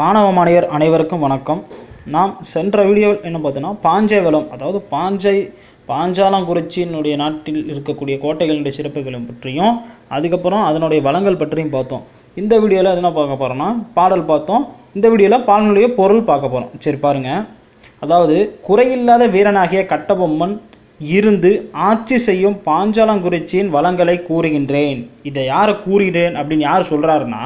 மாணவ மாணவியர் அனைவருக்கும் வணக்கம் நாம் சென்ற வீடியோவில் என்ன பார்த்தோன்னா பாஞ்சை வளம் அதாவது பாஞ்சை பாஞ்சாலங்குறிச்சியினுடைய நாட்டில் இருக்கக்கூடிய கோட்டைகளுடைய சிறப்புகளை பற்றியும் அதுக்கப்புறம் அதனுடைய வளங்கள் பற்றியும் பார்த்தோம் இந்த வீடியோவில் என்ன பார்க்க போகிறோம்னா பாடல் பார்த்தோம் இந்த வீடியோவில் பாடலுடைய பொருள் பார்க்க போகிறோம் சரி பாருங்கள் அதாவது குறையில்லாத வீரனாகிய கட்டபொம்மன் இருந்து ஆட்சி செய்யும் பாஞ்சாலங்குறிச்சியின் வளங்களை கூறுகின்றேன் இதை யாரை கூறுகிறேன் அப்படின்னு யார் சொல்கிறாருன்னா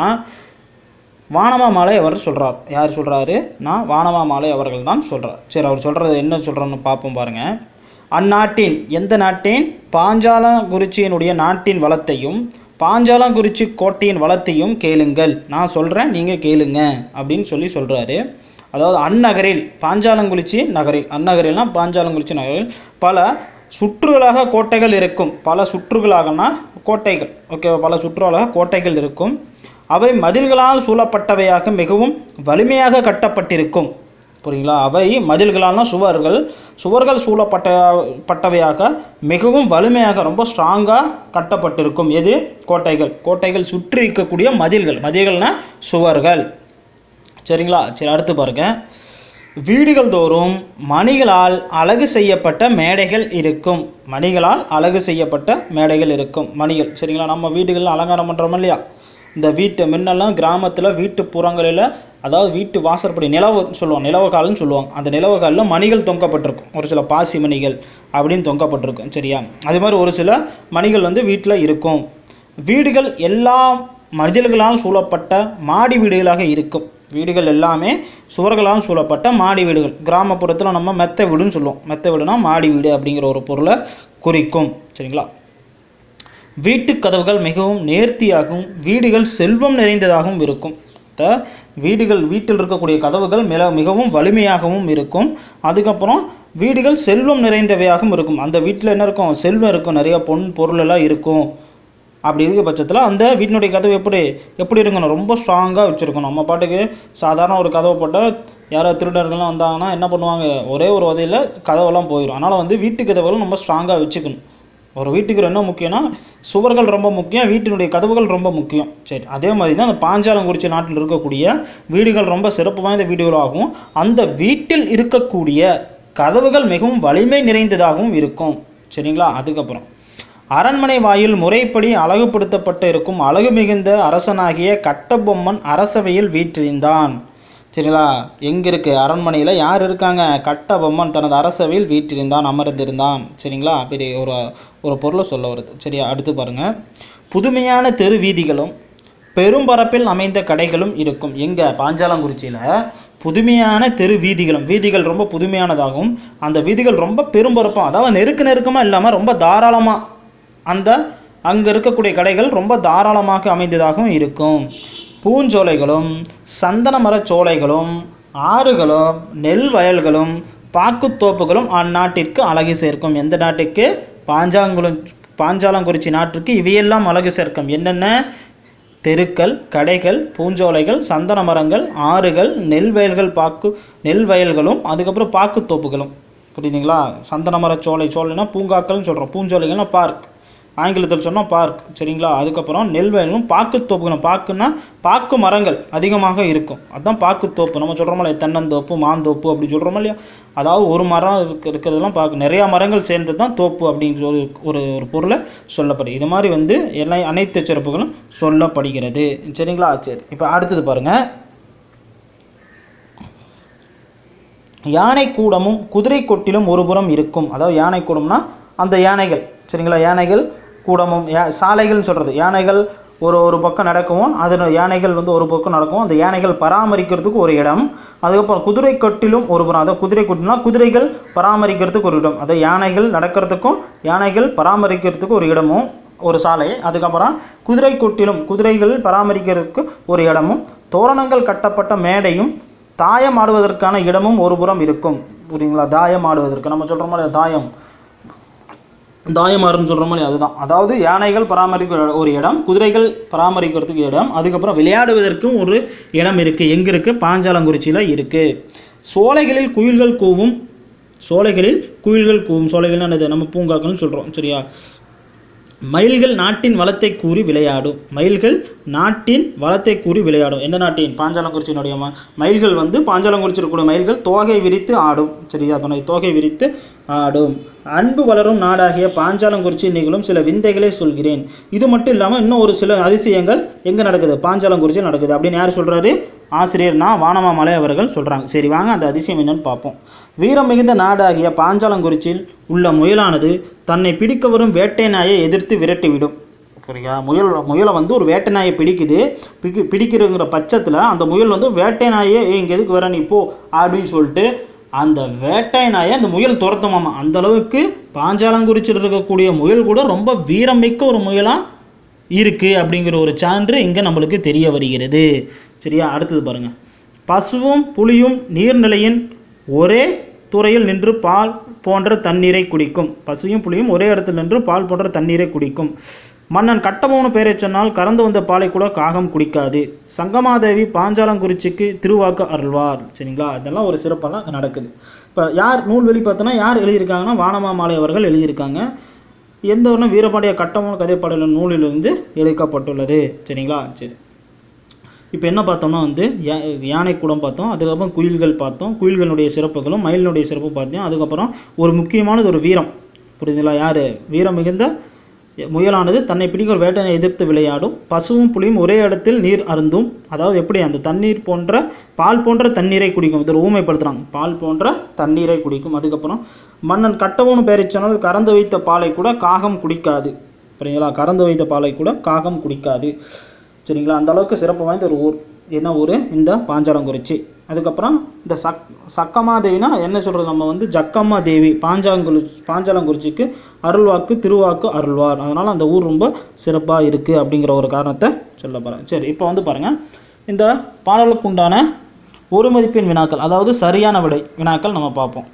வானமாமலை அவர் சொல்கிறார் யார் சொல்கிறாரு நான் வானமாமலை அவர்கள் தான் சொல்கிறார் சரி அவர் சொல்கிறது என்ன சொல்கிறோன்னு பார்ப்போம் பாருங்கள் அந்நாட்டின் எந்த நாட்டின் பாஞ்சாலங்குறிச்சியினுடைய நாட்டின் வளத்தையும் பாஞ்சாலங்குறிச்சி கோட்டையின் வளத்தையும் கேளுங்கள் நான் சொல்கிறேன் நீங்கள் கேளுங்க அப்படின்னு சொல்லி சொல்கிறாரு அதாவது அந்நகரில் பாஞ்சாலங்குறிச்சி நகரில் அந்நகரில்னா பாஞ்சாலங்குறிச்சி நகரில் பல சுற்றுகளாக கோட்டைகள் இருக்கும் பல சுற்றுகளாகனா கோட்டைகள் ஓகே பல சுற்றுகளாக கோட்டைகள் இருக்கும் அவை மதில்களால் சூழப்பட்டவையாக மிகவும் வலிமையாக கட்டப்பட்டிருக்கும் புரியுங்களா அவை மதில்களான சுவர்கள் சுவர்கள் சூழப்பட்ட பட்டவையாக மிகவும் வலிமையாக ரொம்ப ஸ்ட்ராங்காக கட்டப்பட்டிருக்கும் எது கோட்டைகள் கோட்டைகள் சுற்றி இருக்கக்கூடிய மதில்கள் மதில்கள்னா சுவர்கள் சரிங்களா சரி அடுத்து பாருங்க வீடுகள் தோறும் மணிகளால் அழகு செய்யப்பட்ட மேடைகள் இருக்கும் மணிகளால் அழகு செய்யப்பட்ட மேடைகள் இருக்கும் மணிகள் சரிங்களா நம்ம வீடுகளில் அலங்காரம் பண்ணுறோம் இல்லையா இந்த வீட்டு முன்னெல்லாம் கிராமத்தில் வீட்டு புறங்களில் அதாவது வீட்டு வாசற்படி நிலவு சொல்லுவாங்க நிலவு கால்னு சொல்லுவாங்க அந்த நிலவு காலில் மணிகள் தொங்கப்பட்டிருக்கும் ஒரு சில பாசி மணிகள் அப்படின்னு தொங்கப்பட்டிருக்கும் சரியா அது மாதிரி ஒரு சில மணிகள் வந்து வீட்டில் இருக்கும் வீடுகள் எல்லா மனிதர்களால் சூழப்பட்ட மாடி வீடுகளாக இருக்கும் வீடுகள் எல்லாமே சுவர்களால் சூழப்பட்ட மாடி வீடுகள் கிராமப்புறத்தில் நம்ம மெத்த வீடுன்னு சொல்லுவோம் மெத்த வீடுனா மாடி வீடு அப்படிங்கிற ஒரு பொருளை குறிக்கும் சரிங்களா வீட்டு கதவுகள் மிகவும் நேர்த்தியாகவும் வீடுகள் செல்வம் நிறைந்ததாகவும் இருக்கும் த வீடுகள் வீட்டில் இருக்கக்கூடிய கதவுகள் மிக மிகவும் வலிமையாகவும் இருக்கும் அதுக்கப்புறம் வீடுகள் செல்வம் நிறைந்தவையாகவும் இருக்கும் அந்த வீட்டில் என்ன இருக்கும் செல்வம் இருக்கும் நிறைய பொன் பொருள் எல்லாம் இருக்கும் அப்படி இருக்க பட்சத்தில் அந்த வீட்டினுடைய கதவு எப்படி எப்படி இருக்கணும் ரொம்ப ஸ்ட்ராங்காக வச்சுருக்கணும் நம்ம பாட்டுக்கு சாதாரண ஒரு கதவை போட்டால் யாரோ திருடர்கள்லாம் வந்தாங்கன்னா என்ன பண்ணுவாங்க ஒரே ஒரு உதையில் கதவெல்லாம் போயிடும் அதனால் வந்து வீட்டு கதவுகளும் நம்ம ஸ்ட்ராங்காக வச்சுக்கணும் ஒரு வீட்டுக்கு என்ன முக்கியம்னா சுவர்கள் ரொம்ப முக்கியம் வீட்டினுடைய கதவுகள் ரொம்ப முக்கியம் சரி அதே மாதிரி தான் அந்த பாஞ்சாலங்குறிச்சி நாட்டில் இருக்கக்கூடிய வீடுகள் ரொம்ப சிறப்பு வாய்ந்த வீடுகளாகவும் அந்த வீட்டில் இருக்கக்கூடிய கதவுகள் மிகவும் வலிமை நிறைந்ததாகவும் இருக்கும் சரிங்களா அதுக்கப்புறம் அரண்மனை வாயில் முறைப்படி அழகுபடுத்தப்பட்டு இருக்கும் அழகு மிகுந்த அரசனாகிய கட்டபொம்மன் அரசவையில் வீற்றிருந்தான் சரிங்களா எங்கே இருக்குது அரண்மனையில் யார் இருக்காங்க கட்டபொம்மன் தனது அரசவையில் வீற்றிருந்தான் அமர்ந்திருந்தான் சரிங்களா அப்படி ஒரு ஒரு பொருளை சொல்ல வருது சரியா அடுத்து பாருங்கள் புதுமையான தெரு வீதிகளும் பெரும்பரப்பில் அமைந்த கடைகளும் இருக்கும் எங்கே பாஞ்சாலங்குறிச்சியில் புதுமையான தெரு வீதிகளும் வீதிகள் ரொம்ப புதுமையானதாகவும் அந்த வீதிகள் ரொம்ப பெரும்பரப்பாக அதாவது நெருக்க நெருக்கமாக இல்லாமல் ரொம்ப தாராளமாக அந்த அங்கே இருக்கக்கூடிய கடைகள் ரொம்ப தாராளமாக அமைந்ததாகவும் இருக்கும் பூஞ்சோலைகளும் சந்தன மரச் சோலைகளும் ஆறுகளும் நெல் வயல்களும் பாக்குத்தோப்புகளும் அந்நாட்டிற்கு அழகு சேர்க்கும் எந்த நாட்டுக்கு பாஞ்சாங்குள பாஞ்சாலங்குறிச்சி நாட்டிற்கு இவையெல்லாம் அழகு சேர்க்கும் என்னென்ன தெருக்கள் கடைகள் பூஞ்சோலைகள் சந்தன மரங்கள் ஆறுகள் நெல் வயல்கள் பாக்கு நெல் வயல்களும் அதுக்கப்புறம் பாக்குத்தோப்புகளும் புரியுதுங்களா சந்தன மர சோலை சோலைனா பூங்காக்கள்னு சொல்கிறோம் பூஞ்சோலைகள்னா பார்க் ஆங்கிலத்தில் சொன்னால் பார்க் சரிங்களா அதுக்கப்புறம் நெல் வயல்களும் பாக்குத்தோப்புகளும் பாக்குன்னா பாக்கு மரங்கள் அதிகமாக இருக்கும் அதுதான் பாக்குத்தோப்பு நம்ம சொல்கிறோம் இல்லையா தென்னந்தோப்பு மாந்தோப்பு அப்படி சொல்கிறோம் இல்லையா அதாவது ஒரு மரம் இருக்க இருக்கிறதெல்லாம் பார்க்க நிறையா மரங்கள் சேர்ந்து தான் தோப்பு அப்படின்னு ஒரு ஒரு ஒரு பொருளை சொல்லப்படுது இது மாதிரி வந்து எல்லா அனைத்து சிறப்புகளும் சொல்லப்படுகிறது சரிங்களா சரி இப்போ அடுத்தது பாருங்கள் யானை கூடமும் குதிரை கொட்டிலும் ஒரு புறம் இருக்கும் அதாவது யானை கூடம்னா அந்த யானைகள் சரிங்களா யானைகள் கூடமும் யா சாலைகள்னு சொல்கிறது யானைகள் ஒரு ஒரு பக்கம் நடக்கவும் அதில் யானைகள் வந்து ஒரு பக்கம் நடக்கும் அந்த யானைகள் பராமரிக்கிறதுக்கு ஒரு இடம் அதுக்கப்புறம் குதிரை கொட்டிலும் ஒரு புறம் அதாவது குதிரை கொட்டினா குதிரைகள் பராமரிக்கிறதுக்கு ஒரு இடம் அதாவது யானைகள் நடக்கிறதுக்கும் யானைகள் பராமரிக்கிறதுக்கு ஒரு இடமும் ஒரு சாலை அதுக்கப்புறம் குதிரை கொட்டிலும் குதிரைகள் பராமரிக்கிறதுக்கு ஒரு இடமும் தோரணங்கள் கட்டப்பட்ட மேடையும் தாயம் ஆடுவதற்கான இடமும் ஒரு புறம் இருக்கும் புரியுங்களா தாயம் ஆடுவதற்கு நம்ம சொல்கிற மாதிரி தாயம் தாயமாறுன்னு சொல்கிற மாதிரி அதுதான் அதாவது யானைகள் பராமரிக்கிற ஒரு இடம் குதிரைகள் பராமரிக்கிறதுக்கு இடம் அதுக்கப்புறம் விளையாடுவதற்கும் ஒரு இடம் இருக்குது எங்கே இருக்குது பாஞ்சாலங்குறிச்சியில் இருக்குது சோலைகளில் குயில்கள் கூவும் சோலைகளில் குயில்கள் கூவும் சோலைகள்னு என்னது நம்ம பூங்காக்கள்னு சொல்கிறோம் சரியா மயில்கள் நாட்டின் வளத்தை கூறி விளையாடும் மயில்கள் நாட்டின் வளத்தை கூறி விளையாடும் எந்த நாட்டின் பாஞ்சாலங்குறிச்சியினுடைய ம மயில்கள் வந்து பாஞ்சாலங்குறிச்சியில் மயில்கள் தோகை விரித்து ஆடும் சரியா துணை தோகை விரித்து ஆடும் அன்பு வளரும் நாடாகிய பாஞ்சாலங்குறிச்சி நிகழும் சில விந்தைகளை சொல்கிறேன் இது மட்டும் இல்லாமல் இன்னும் ஒரு சில அதிசயங்கள் எங்கே நடக்குது பாஞ்சாலங்குறிச்சியில் நடக்குது அப்படின்னு யார் சொல்கிறாரு ஆசிரியர் நான் வானமாமலை அவர்கள் சொல்கிறாங்க சரி வாங்க அந்த அதிசயம் என்னன்னு பார்ப்போம் வீரம் மிகுந்த நாடாகிய பாஞ்சாலங்குறிச்சியில் உள்ள முயலானது தன்னை பிடிக்க வரும் வேட்டை நாயை எதிர்த்து விரட்டிவிடும் புரியுதா முயல் முயலை வந்து ஒரு வேட்டை நாயை பிடிக்குது பிடி பிடிக்கிறங்கிற பட்சத்தில் அந்த முயல் வந்து வேட்டை நாயே "ஏய், இங்க எதுக்கு வர நீ போ அப்படின்னு சொல்லிட்டு அந்த வேட்டை நாயை அந்த முயல் துரத்துமாமா அந்த அளவுக்கு பாஞ்சாலங்குறிச்சியில் இருக்கக்கூடிய முயல் கூட ரொம்ப வீரமிக்க ஒரு முயலாக இருக்குது அப்படிங்கிற ஒரு சான்று இங்கே நம்மளுக்கு தெரிய வருகிறது சரியா அடுத்தது பாருங்க பசுவும் புலியும் நீர்நிலையின் ஒரே துறையில் நின்று பால் போன்ற தண்ணீரை குடிக்கும் பசுவும் புலியும் ஒரே இடத்தில் நின்று பால் போன்ற தண்ணீரை குடிக்கும் மன்னன் கட்டபொம்மன் பெயரை சொன்னால் கறந்து வந்த பாலை கூட காகம் குடிக்காது சங்கமாதேவி பாஞ்சாலங்குறிச்சிக்கு திருவாக்கு அருள்வார் சரிங்களா இதெல்லாம் ஒரு சிறப்பெல்லாம் அங்க நடக்குது இப்போ யார் நூல்வெளி பார்த்தோன்னா யார் எழுதியிருக்காங்கன்னா வானமாமலை அவர்கள் எழுதியிருக்காங்க எந்த ஒன்றும் வீரபாண்டிய கட்டமூல கதைப்பாடல நூலிலிருந்து எடுக்கப்பட்டுள்ளது சரிங்களா சரி இப்போ என்ன பார்த்தோம்னா வந்து யா யானை கூடம் பார்த்தோம் அதுக்கப்புறம் குயில்கள் பார்த்தோம் குயில்களுடைய சிறப்புகளும் மயிலினுடைய சிறப்பு பார்த்தோம் அதுக்கப்புறம் ஒரு முக்கியமானது ஒரு வீரம் புரியுதுங்களா யார் வீரம் மிகுந்த முயலானது தன்னை பிடிக்க ஒரு வேட்டனை எதிர்த்து விளையாடும் பசுவும் புலியும் ஒரே இடத்தில் நீர் அருந்தும் அதாவது எப்படி அந்த தண்ணீர் போன்ற பால் போன்ற தண்ணீரை குடிக்கும் இதில் ஊமைப்படுத்துகிறாங்க பால் போன்ற தண்ணீரை குடிக்கும் அதுக்கப்புறம் மன்னன் கட்டவும் பெயரை சொன்னால் கறந்து வைத்த பாலை கூட காகம் குடிக்காது சரிங்களா கறந்து வைத்த பாலை கூட காகம் குடிக்காது சரிங்களா அந்த அளவுக்கு சிறப்பு வாய்ந்த ஒரு ஊர் என்ன ஊர் இந்த பாஞ்சாலங்குறிச்சி அதுக்கப்புறம் இந்த சக் சக்கம்மா தேவினா என்ன சொல்கிறது நம்ம வந்து ஜக்கம்மா தேவி பாஞ்சாங்குளி பாஞ்சாலங்குறிச்சிக்கு அருள்வாக்கு திருவாக்கு அருள்வார் அதனால் அந்த ஊர் ரொம்ப சிறப்பாக இருக்குது அப்படிங்கிற ஒரு காரணத்தை சொல்ல போகிறேன் சரி இப்போ வந்து பாருங்கள் இந்த பாடலுக்கு உண்டான ஒரு மதிப்பெண் வினாக்கள் அதாவது சரியான விடை வினாக்கள் நம்ம பார்ப்போம்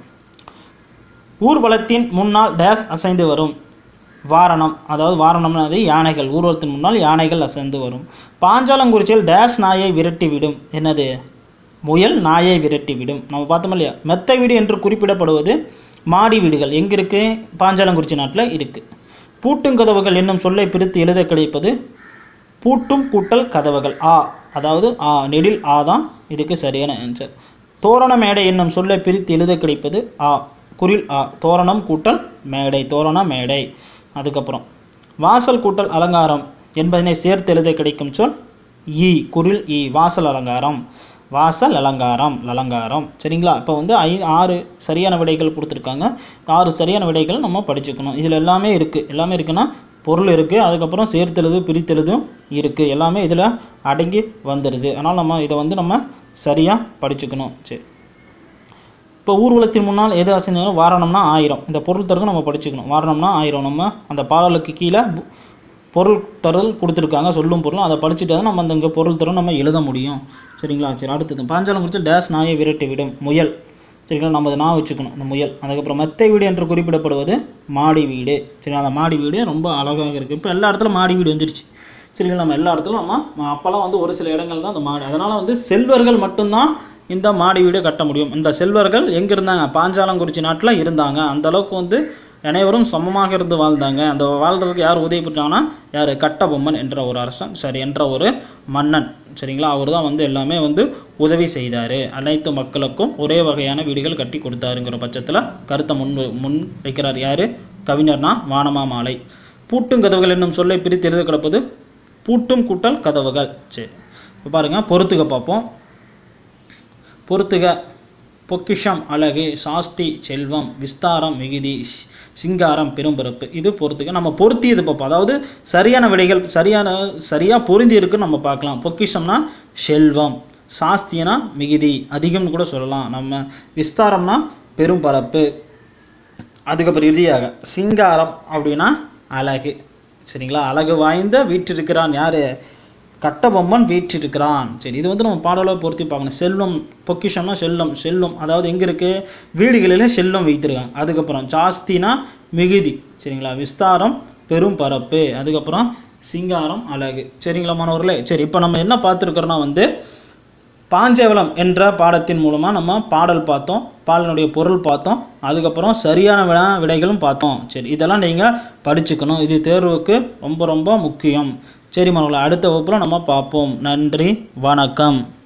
ஊர்வலத்தின் முன்னால் டேஸ் அசைந்து வரும் வாரணம் அதாவது வாரணம்னா அது யானைகள் ஊர்வலத்தின் முன்னால் யானைகள் அசைந்து வரும் பாஞ்சாலங்குறிச்சியில் டேஸ் நாயை விரட்டிவிடும் என்னது முயல் நாயை விரட்டிவிடும் நம்ம பார்த்தோம் இல்லையா மெத்த வீடு என்று குறிப்பிடப்படுவது மாடி வீடுகள் எங்கே இருக்குது பாஞ்சாலங்குறிச்சி நாட்டில் இருக்குது பூட்டுங்கதவுகள் என்னும் சொல்லை பிரித்து எழுத கிடைப்பது பூட்டும் கூட்டல் கதவுகள் ஆ அதாவது ஆ நெடில் ஆ தான் இதுக்கு சரியான ஆன்சர் தோரண மேடை என்னும் சொல்லை பிரித்து எழுத கிடைப்பது ஆ குறில் ஆ தோரணம் கூட்டல் மேடை தோரண மேடை அதுக்கப்புறம் வாசல் கூட்டல் அலங்காரம் என்பதனை சேர்த்து எழுத கிடைக்கும் சொல் ஈ குரில் ஈ வாசல் அலங்காரம் வாசல் அலங்காரம் அலங்காரம் சரிங்களா இப்போ வந்து ஐ ஆறு சரியான விடைகள் கொடுத்துருக்காங்க ஆறு சரியான விடைகள் நம்ம படிச்சுக்கணும் இதில் எல்லாமே இருக்குது எல்லாமே இருக்குன்னா பொருள் இருக்குது அதுக்கப்புறம் சேர்த்தெழுது பிரித்தெழுதும் இருக்குது எல்லாமே இதில் அடங்கி வந்துடுது அதனால் நம்ம இதை வந்து நம்ம சரியாக படிச்சுக்கணும் சரி இப்போ ஊர்வலத்தின் முன்னால் எது அசைஞ்சாலும் வாரணம்னா ஆயிரம் இந்த பொருள் தருகம் நம்ம படிச்சுக்கணும் வாரணம்னா ஆயிரம் நம்ம அந்த பாடலுக்கு கீழே பு- பொருள் தருள் கொடுத்துருக்காங்க சொல்லும் பொருளும் அதை படிச்சுட்டு தான் நம்ம அந்த இங்கே பொருள் தரும் நம்ம எழுத முடியும் சரிங்களா சரி அடுத்தது பாஞ்சாலம் குறித்து டேஸ் நாயை விரட்டி விடும் முயல் சரிங்களா நம்ம அதை நான் வச்சுக்கணும் இந்த முயல் அதுக்கப்புறம் மெத்தை வீடு என்று குறிப்பிடப்படுவது மாடி வீடு சரி அந்த மாடி வீடு ரொம்ப அழகாக இருக்குது இப்போ எல்லா இடத்துலையும் மாடி வீடு வந்துருச்சு சரிங்களா நம்ம எல்லா இடத்துலையும் நம்ம ம- அப்போல்லாம் வந்து ஒரு சில இடங்கள் தான் அந்த மாடி அதனால் வந்து செல்வர்கள் மட்டும்தான் இந்த மாடி வீடு கட்ட முடியும் இந்த செல்வர்கள் எங்கே இருந்தாங்க பாஞ்சாலங்குறிச்சி நாட்டில் இருந்தாங்க அந்த அளவுக்கு வந்து அனைவரும் சமமாக இருந்து வாழ்ந்தாங்க அந்த வாழ்றதுக்கு யார் உதவி பெற்றாங்கன்னா யார் கட்டபொம்மன் என்ற ஒரு அரசன் சரி என்ற ஒரு மன்னன் சரிங்களா அவர் தான் வந்து எல்லாமே வந்து உதவி செய்தார் அனைத்து மக்களுக்கும் ஒரே வகையான வீடுகள் கட்டி கொடுத்தாருங்கிற பட்சத்தில் கருத்தை முன் முன் வைக்கிறார் யார் கவிஞர்னா வானமா மாலை பூட்டும் கதவுகள் என்னும் சொல்லை பிரித்து எழுத கிடப்பது பூட்டும் கூட்டல் கதவுகள் சரி இப்போ பாருங்கள் பொறுத்துக்க பார்ப்போம் பொறுத்துக பொக்கிஷம் அழகு சாஸ்தி செல்வம் விஸ்தாரம் மிகுதி ஷ்- சிங்காரம் பெரும்பிறப்பு இது பொறுத்துக்க நம்ம பொருத்தியது பார்ப்போம் அதாவது சரியான விடைகள் சரியான சரியாக பொருந்தி இருக்குன்னு நம்ம பார்க்கலாம் பொக்கிஷம்னா செல்வம் சாஸ்தியனா மிகுதி அதிகம்னு கூட சொல்லலாம் நம்ம விஸ்தாரம்னா பெரும்பரப்பு அதுக்கப்புறம் இறுதியாக சிங்காரம் அப்படின்னா அழகு சரிங்களா அழகு வாய்ந்த வீற்றிருக்கிறான் யார் கட்டபொம்மன் வீற்றிருக்கிறான் சரி இது வந்து நம்ம பாடலை பொருத்தி பார்க்கணும் செல்வம் பொக்கிஷம்னா செல்லம் செல்வம் அதாவது எங்கே இருக்குது வீடுகளிலே செல்வம் வைத்திருக்காங்க அதுக்கப்புறம் ஜாஸ்தினா மிகுதி சரிங்களா விஸ்தாரம் பெரும் பரப்பு அதுக்கப்புறம் சிங்காரம் அழகு சரிங்களா மாணவர்களே சரி இப்போ நம்ம என்ன பார்த்துருக்குறோன்னா வந்து பாஞ்சவலம் என்ற பாடத்தின் மூலமாக நம்ம பாடல் பார்த்தோம் பாலினுடைய பொருள் பார்த்தோம் அதுக்கப்புறம் சரியான வினா விடைகளும் பார்த்தோம் சரி இதெல்லாம் நீங்கள் படிச்சுக்கணும் இது தேர்வுக்கு ரொம்ப ரொம்ப முக்கியம் சரி மாணவர்களே அடுத்த வகுப்பில் நம்ம பார்ப்போம் நன்றி வணக்கம்